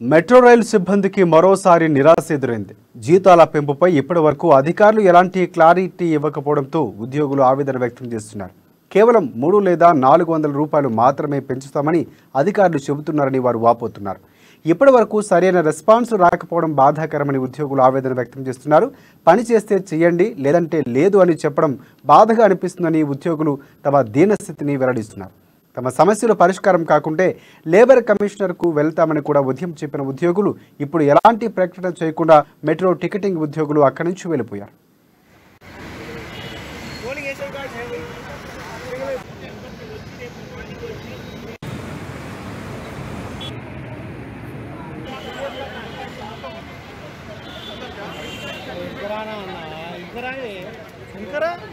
metro రైలు సిబ్బందికి మరోసారి నిరాశ ఎదురైంది జీతాల పెంపుపై ఇప్పటి వరకు అధికారులు ఎలాంటి క్లారిటీ ఇవ్వకపోవడంతో ఉద్యోగులు ఆవేదన వ్యక్తం చేస్తున్నారు కేవలం మూడు లేదా నాలుగు వందల రూపాయలు మాత్రమే పెంచుతామని అధికారులు చెబుతున్నారని వారు వాపోతున్నారు ఇప్పటి వరకు సరైన రెస్పాన్స్ రాకపోవడం బాధాకరమని ఉద్యోగులు ఆవేదన వ్యక్తం చేస్తున్నారు పని చేస్తే చేయండి లేదంటే లేదు అని చెప్పడం బాధగా అనిపిస్తుందని ఉద్యోగులు తమ దీనస్థితిని వెల్లడిస్తున్నారు తమ సమస్యలు పరిష్కారం కాకుంటే లేబర్ కమిషనర్కు వెళ్తామని కూడా ఉదయం చెప్పిన ఉద్యోగులు ఇప్పుడు ఎలాంటి ప్రకటన చేయకుండా మెట్రో టికెటింగ్ ఉద్యోగులు అక్కడి నుంచి వెళ్ళిపోయారు ఇంకరా ఇంకరా